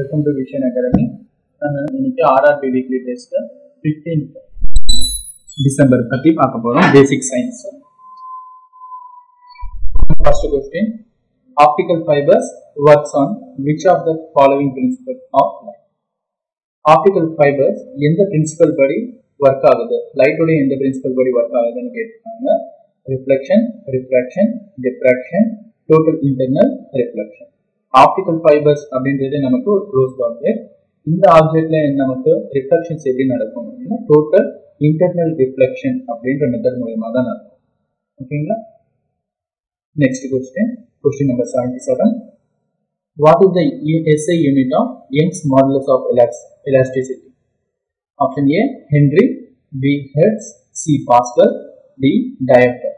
Welcome to vision academy நம்ம இன்னைக்கு RRB weekly test fifteenth December பற்றி பார்க்க போகிறோம் basic science first question optical fibres works on which of the following principle of light optical fibres எந்த principle படி work ஆகுது லைட்டோட எந்த பிரின்சிபல் படி ஒர்க் ஆகுதுன்னு கேட்டிருக்காங்க reflection refraction diffraction total internal reflection optical fibres அப்படின்றது நமக்கு ஒரு க்ளோஸ் ஆப்ஜெக்ட் இந்த ஆப்ஜெக்ட்ல நமக்கு ரிஃப்ளெக்ஷன்ஸ் எப்படி நடக்கும் அப்படின்னா டோட்டல் இன்டர்னல் ரிஃப்ளெக்ஷன் அப்படின்ற மெத்தட் மூலயமா தான் நடக்கும் ஓகேங்களா next question question number seventy seven what is the SI unit of Young's modulus of elasticity option A henry B hertz C pascal D dioptre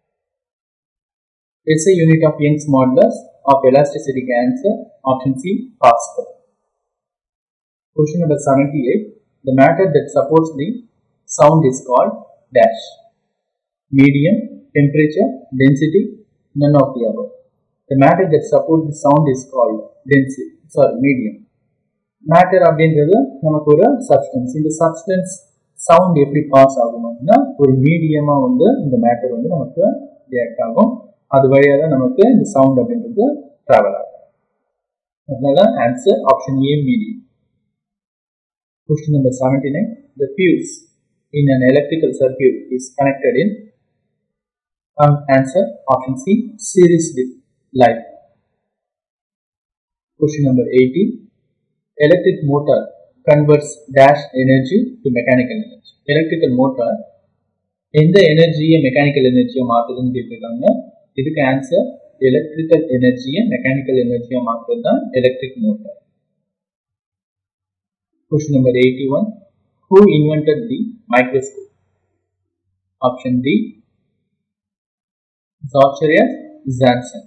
SI unit of Young's modulus of elasticity can answer option C Pascal. Question number 78. The matter that supports the sound is called dash. Medium, temperature, density, none of the above. The matter that supports the sound is called density, sorry, medium. Matter அப்படின்றது நமக்கு ஒரு substance இந்த substance sound எப்படி pass ஆகும் அப்படின்னா ஒரு மீடியமா வந்து இந்த மேட்டர் வந்து நமக்கு ரியாக்ட் ஆகும் அது வழியாக தான் நமக்கு இந்த சவுண்ட் அப்படின்றது டிராவல் ஆகும் அதனால answer option A medium question number seventy nine the fuse in an electrical circuit is connected in answer option C series with light question number eighty electric motor converts dash energy to mechanical energy electrical motor எந்த எனர்ஜியை mechanical எனர்ஜியை மாற்றுதுன்னு கேட்டிருக்காங்க இதுக்கு answer electrical எனர்ஜியை mechanical எனர்ஜியா மாற்றுறது தான் electric motor question number eighty one who invented the microscope option D Zacharias Janssen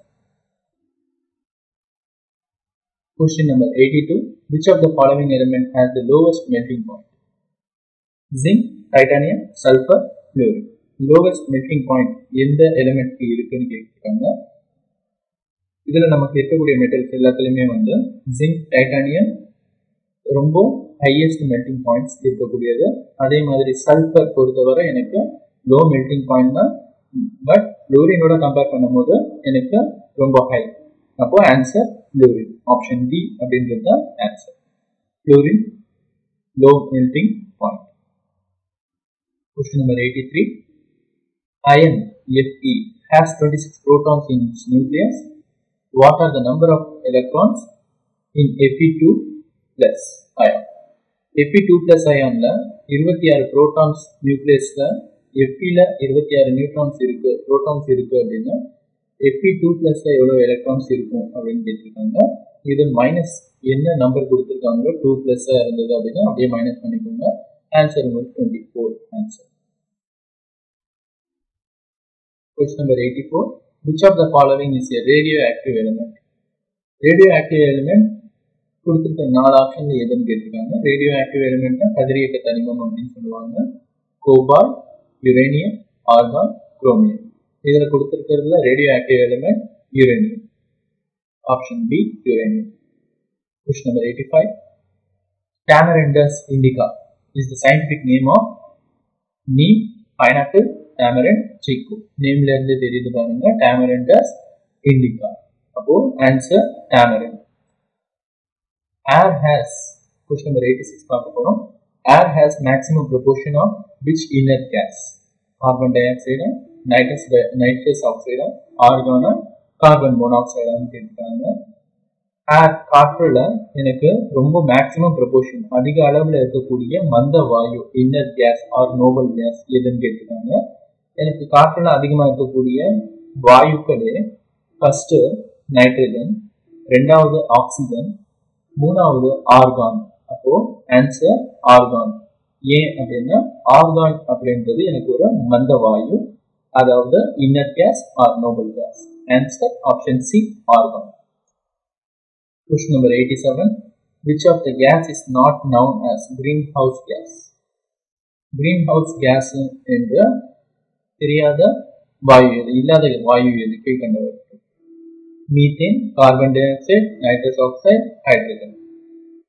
Question number 82. Which of the following element has the lowest melting point? Zinc, titanium, sulfur, fluorine. Lowest melting point எந்த எலிமெண்ட்க்கு இருக்குன்னு கேட்டிருக்காங்க இதில் நமக்கு இருக்கக்கூடிய metals எல்லாத்துலேயுமே வந்து zinc titanium ரொம்ப ஹையஸ்ட் மெல்டிங் பாயிண்ட்ஸ் இருக்கக்கூடியது அதே மாதிரி சல்ஃபர் பொறுத்தவரை எனக்கு லோ மெல்டிங் பாயிண்ட் தான் பட் ஃப்ளூரினோட கம்பேர் பண்ணும்போது எனக்கு ரொம்ப ஹை அப்போ ஆன்சர் ஃப்ளூரின் ஆப்ஷன் டி அப்படின்றது தான் answer fluorine low melting point question number eighty three iron Fe has 26 protons in its nucleus. What are the number of electrons in Fe2 plus ion? Fe2 plus ionல இருபத்தி ஆறு protons நியூக்ளியஸ்ல எஃபில இருபத்தி ஆறு neutrons இருக்கு protons இருக்கு அப்படின்னா எஃபி two பிளஸ்ல எவ்வளவு electrons இருக்கும் அப்படின்னு கேட்டிருக்காங்க இது மைனஸ் என்ன நம்பர் கொடுத்துருக்காங்களோ டூ பிளஸ்ஸா இருந்தது அப்படின்னா அப்படியே மைனஸ் பண்ணிக்கோங்க ஆன்சர் உங்களுக்கு twenty four answer Question number 84. Which of the following is a radioactive element? Radioactive element கொடுத்துருக்க நாலு ஆப்ஷன்ல எதுன்னு கேட்டிருக்காங்க ரேடியோ ஆக்டிவ் எலிமெண்ட்னா கதிரியக்க தனிமம் அப்படின்னு சொல்லுவாங்க கோபால் யுரேனியம் ஆர்கான் குரோமியம் இதில் கொடுத்துருக்கிறதுல radioactive element uranium option B uranium question number eighty five Tamarindus indica is the scientific name of neem pineapple tamarind chikoo நேம்ல இருந்து தெரியுது பாருங்க டேமரண்டஸ் இண்டிகா அப்போ answer tamarind air has question number eighty six பார்க்க போறோம் air has maximum proportion of which inert gas carbon டை ஆக்சைடா nitrous நைட்ரஸ் ஆக்சைடா ஆர்கானா கார்பன் மோனாக்சைடான்னு கேட்டிருக்காங்க ஏர் காற்றுல எனக்கு ரொம்ப மேக்ஸிமம் ப்ரொபோர்ஷன் அதிக அளவில் இருக்கக்கூடிய மந்த வாயு inert gas or noble gas எதுன்னு கேட்டிருக்காங்க எனக்கு காற்றுல அதிகமாக இருக்கக்கூடிய வாயுக்களே ஃபர்ஸ்ட் நைட்ரஜன் ரெண்டாவது ஆக்சிஜன் மூணாவது ஆர்கான் அப்போ ஆன்சர் ஆர்கான் ஏன் அப்படின்னா ஆர்கான் அப்படின்றது எனக்கு ஒரு மந்த வாயு அதாவது inert gas or noble gas answer option C argon Question number 87. Which of the gas is not known as greenhouse gas? Greenhouse gas என்ற தெரியாத வாயு எது இல்லாத வாயு எது கீழ்கண்டவர் methane carbon dioxide nitrous oxide hydrogen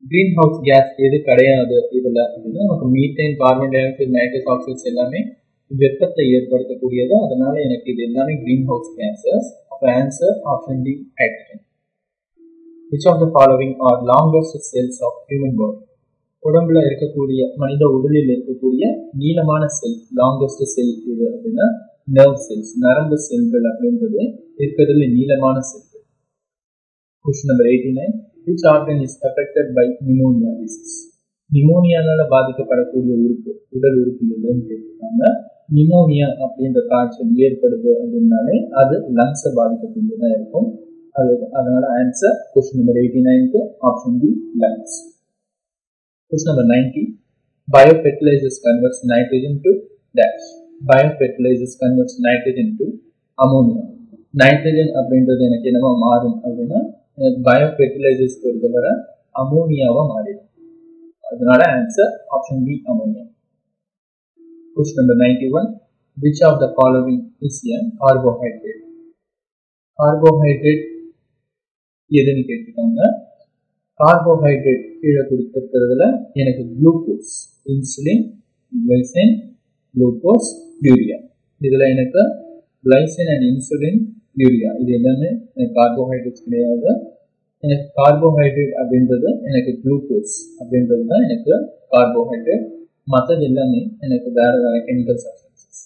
greenhouse gas எது கிடையாது இதுல அப்படின்னா நமக்கு methane carbon dioxide nitrous oxides எல்லாமே வெப்பத்தை ஏற்படுத்தக்கூடியது அதனால எனக்கு இது எல்லாமே கிரீன் ஹவுஸ் கேசஸ் அப்போ answer option D hydrogen which of the following are longest cells of human body உடம்புல இருக்கக்கூடிய மனித உடலில் இருக்கக்கூடிய நீளமான செல் லாங்கஸ்ட் செல் இது அப்படின்னா நர்வ் செல்ஸ் நரம்பு செல்கள் அப்படின்றது இருக்கிறதுல நீளமான செல்கள் question number eighty nine which organ is affected by pneumonia disease நிமோனியானால பாதிக்கப்படக்கூடிய உறுப்பு உடல் உறுப்பு எதுன்னு கேட்டிருக்காங்க நிமோனியா அப்படின்ற காய்ச்சல் ஏற்படுது அப்படின்னாலே அது லங்ஸை பாதிக்கக்கூடியதா இருக்கும் அது அதனால ஆன்சர் கொஸ்டின் நம்பர் எயிட்டி நைன்க்கு option D lungs question number ninety biofertilisers converts nitrogen to dash biofertilisers converts nitrogen to ammonia nitrogen அப்படின்றது எனக்கு என்னவா மாறும் அப்படின்னா எனக்கு பயோஃபெர்டிலைசர்ஸ் பொறுத்தவரை அமோனியாவா மாறிடும் அதனால answer option B ammonia question number ninety one which of the following is a carbohydrate carbohydrate எதுன்னு கேட்டிருக்காங்க கார்போஹைட்ரேட் கீழே கொடுத்துருக்கிறதுல எனக்கு glucose insulin glycine glucose urea இதில் எனக்கு கிளைசின் அண்ட் இன்சுலின் யூரியா இது எல்லாமே எனக்கு கார்போஹைட்ரேட்ஸ் கிடையாது எனக்கு கார்போஹைட்ரேட் அப்படின்றது எனக்கு குளுக்கோஸ் அப்படின்றது தான் எனக்கு கார்போஹைட்ரேட் மற்றது எல்லாமே எனக்கு வேற வேற chemical substances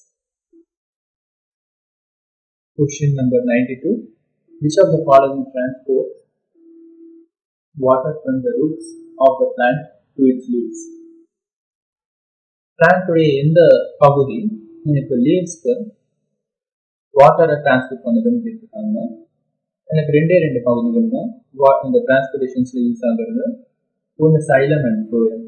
question number ninety two which of the following transport water from the roots of the plant to its leaves. பிளான்ட்டுடைய எந்த பகுதி எனக்கு லீவ்ஸ்க்கு வாட்டரை டிரான்ஸ்போர்ட் பண்ணுதுன்னு கேட்டிருக்காங்க எனக்கு ரெண்டே ரெண்டு பகுதிகள் தான் வா இந்த டிரான்ஸ்போர்டேஷன்ஸில் யூஸ் ஆகிறது ஒன்று சைலம் அண்ட் ஃப்ளோயம்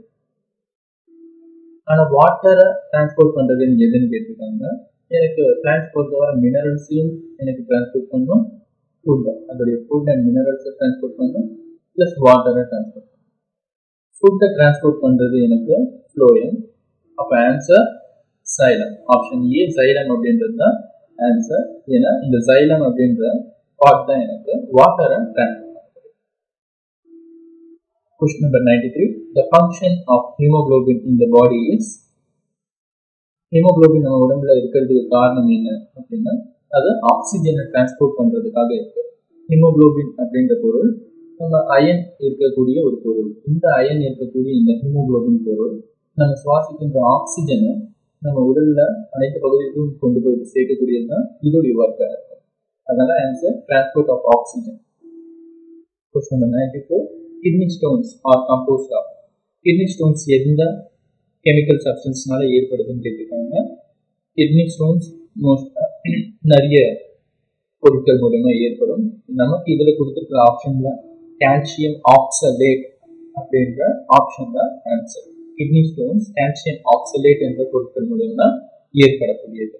ஆனால் வாட்டரை டிரான்ஸ்போர்ட் பண்ணுறதுன்னு எதுன்னு கேட்டிருக்காங்க எனக்கு பிளான்ஸ் பொறுத்தவரை மினரல்ஸையும் எனக்கு டிரான்ஸ்போர்ட் பண்ணும் ஃபுட் அதோடைய ஃபுட் அண்ட் மினரல்ஸை டிரான்ஸ்போர்ட் பண்ணும் ப்ளஸ் வாட்டரை டிரான்ஸ்போர்ட் பண்ணும் ஃபுட்டை டிரான்ஸ்போர்ட் பண்ணுறது எனக்கு ஃப்ளோயம் அப்போ answer xylem option A xylem அப்படின்றது தான் ஆன்சர் ஏன்னா இந்த சைலம் அப்படின்ற பார்ட் தான் எனக்கு வாட்டரை டிரான்ஸ்போர்ட் பண்ண Question number 93. The function of hemoglobin in the body is haemoglobin நம்ம உடம்புல இருக்கிறதுக்கு காரணம் என்ன அப்படின்னா அது ஆக்சிஜனை டிரான்ஸ்போர்ட் பண்றதுக்காக இருக்கு ஹீமோகுளோபின் அப்படின்ற பொருள் நம்ம அயன் இருக்கக்கூடிய ஒரு பொருள் இந்த அயன் இருக்கக்கூடிய இந்த ஹீமோகுளோபின் பொருள் நம்ம சுவாசிக்கின்ற ஆக்சிஜனை நம்ம உடல்ல அனைத்து பகுதிகளுக்கும் கொண்டு போயிட்டு சேர்க்கக்கூடியது தான் இதோடைய ஒர்க்கா இருக்கும் அதனால answer transport of oxygen question number ninety four kidney stones are composed of kidney stones எந்த கெமிக்கல் சப்ஸ்டன்ஸ்னால ஏற்படுதுன்னு கேட்டிருக்காங்க கிட்னி ஸ்டோன்ஸ் மோஸ்ட் நிறைய பொருட்கள் மூலயமா ஏற்படும் நமக்கு இதில் கொடுத்துருக்கிற ஆப்ஷன்ல கால்சியம் ஆக்சலேட் அப்படின்ற ஆப்ஷன் தான் answer kidney stones calcium oxalate என்ற பொருட்கள் மூலயமா ஏற்படக்கூடியது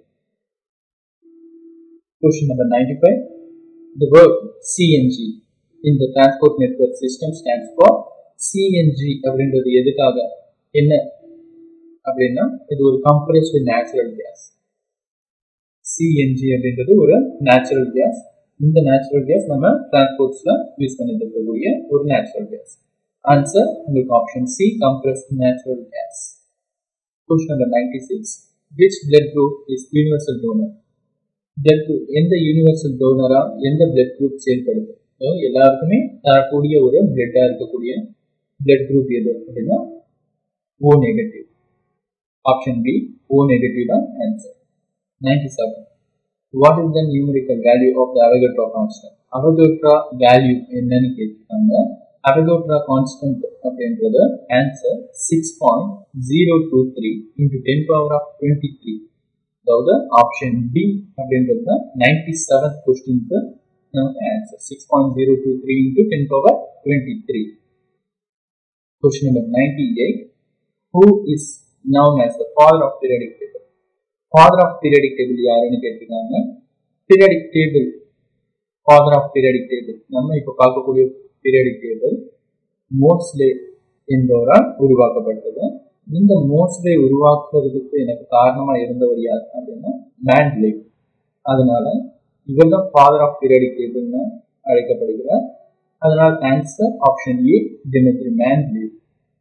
question number ninety five the word CNG இந்த transport network system stands for CNG அப்படின்றது எதுக்காக என்ன அப்படின்னா இது ஒரு கம்ப்ரெஸ்டு நேச்சுரல் கேஸ் சிஎன்ஜி அப்படின்றது ஒரு நேச்சுரல் கேஸ் இந்த நேச்சுரல் கேஸ் நம்ம டிரான்ஸ்போர்ட்ஸ்ல யூஸ் பண்ணிட்டு இருக்கக்கூடிய ஒரு நேச்சுரல் கேஸ் ஆன்சர் உங்களுக்கு option C compressed natural gas question number ninety six which blood group is universal donor blood group எந்த யூனிவர்சல் டோனரா எந்த பிளட் குரூப் செயல்படுது எல்லாருக்குமே தரக்கூடிய ஒரு பிளட்டா இருக்கக்கூடிய பிளட் குரூப் எது அப்படின்னா O negative option B O negative தான் answer ninety seven what is the numerical value of the Avogadro constant Avogadro value என்னன்னு கேட்டிருக்காங்க அவகட்ரா கான்ஸ்டன்ட் அப்படின்றது answer six point zero two three into ten power of twenty three அதாவது option D அப்படின்றது தான் ninety seventh கொஸ்டினுக்கு நமக்கு answer six point zero two three into ten power twenty three question number ninety eight who is known as the father of periodic table. Father of periodic table யாருன்னு கேட்டிருக்காங்க periodic table father of periodic table நம்ம இப்போ பார்க்கக்கூடிய periodic table மோஸ்லே என்பவரால் உருவாக்கப்பட்டது இந்த மோஸ்லே உருவாக்குறதுக்கு எனக்கு காரணமா இருந்தவர் யார் அப்படின்னா மேண்ட்லே அதனால இவர் தான் ஃபாதர் ஆஃப் பீரியடிக் டேபிள்னு அழைக்கப்படுகிறார் அதனால் answer option A Dmitri Mendeleev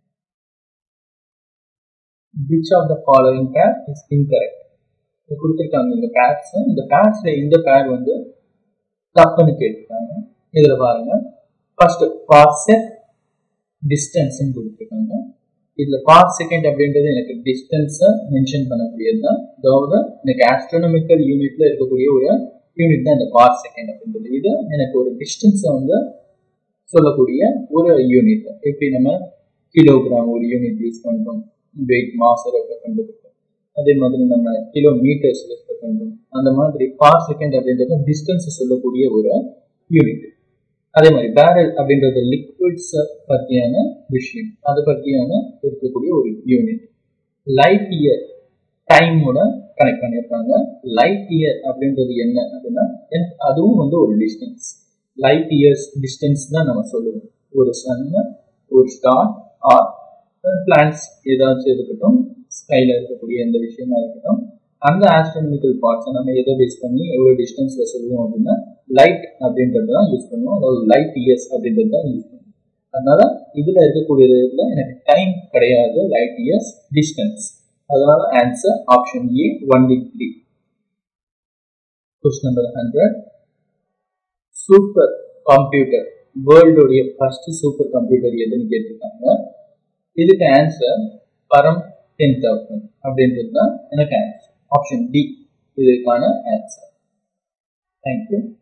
which of the following pair is incorrect கொடுத்துருக்காங்க இந்த பேர்ஸ் இந்த பேர்ஸ்ல இந்த பேர் வந்து தப்புன்னு கேட்டிருக்காங்க இதுல பாருங்க ஃபர்ஸ்ட் பார்செக் டிஸ்டன்ஸ்ன்னு கொடுத்துருக்காங்க இதுல பார் செகண்ட் அப்படின்றது எனக்கு டிஸ்டன்ஸை மென்ஷன் பண்ணக்கூடியது தான் அதாவது எனக்கு ஆஸ்ட்ரோனமிக்கல் யூனிட்ல இருக்கக்கூடிய ஒரு யூனிட் தான் இந்த பார் செகண்ட் அப்படின்றது இது எனக்கு ஒரு டிஸ்டன்ஸை வந்து சொல்லக்கூடிய ஒரு யூனிட் எப்படி நம்ம கிலோகிராம் ஒரு யூனிட் யூஸ் பண்றோம் வெயிட் மாஸ் ரெஃபர் பண்றதுக்கு அதே மாதிரி நம்ம கிலோமீட்டர்ஸ் ரெஃபர் பண்றோம் அந்த மாதிரி பார் செகண்ட் அப்படின்றது டிஸ்டன்ஸ் சொல்லக்கூடிய ஒரு யூனிட் அதே மாதிரி பேரல் அப்படின்றது லிக்விட்ஸ் பற்றியான விஷயம் அதை பற்றியான இருக்கக்கூடிய ஒரு யூனிட் லைட் இயர் டைமோட கனெக்ட் பண்ணியிருக்காங்க லைட் இயர் அப்படின்றது என்ன அப்படின்னா அதுவும் வந்து ஒரு டிஸ்டன்ஸ் லைட் இயர்ஸ் டிஸ்டன்ஸ் தான் நம்ம சொல்லுவோம் ஒரு சன்னு ஒரு ஸ்டார் ஆர் பிளான்ஸ் ஏதாச்சும் இருக்கட்டும் ஸ்கைல இருக்கக்கூடிய எந்த விஷயமா இருக்கட்டும் அந்த ஆஸ்ட்ரோனமிக்கல் பார்ட்ஸை நம்ம எதை பேஸ் பண்ணி எவ்வளோ டிஸ்டன்ஸ்ல சொல்லுவோம் அப்படின்னா லைட் அப்படின்றது தான் யூஸ் பண்ணுவோம் அதாவது லைட் இயர்ஸ் அப்படின்றது தான் யூஸ் பண்ணுவோம் அதனால இதுல இருக்கக்கூடியதுல எனக்கு டைம் கிடையாது லைட் இயர்ஸ் டிஸ்டன்ஸ் அதனால answer option A one D three question number hundred supercomputer வேர்ல்டுடைய ஃபர்ஸ்ட் சூப்பர் கம்ப்யூட்டர் எதுன்னு கேட்டிருக்காங்க இதுக்கு ஆன்சர் பரம் டென் தௌசண்ட் அப்படின்றது தான் எனக்கு ஆன்சர் ஆப்ஷன் டி இதற்கான ஆன்சர் தேங்க்யூ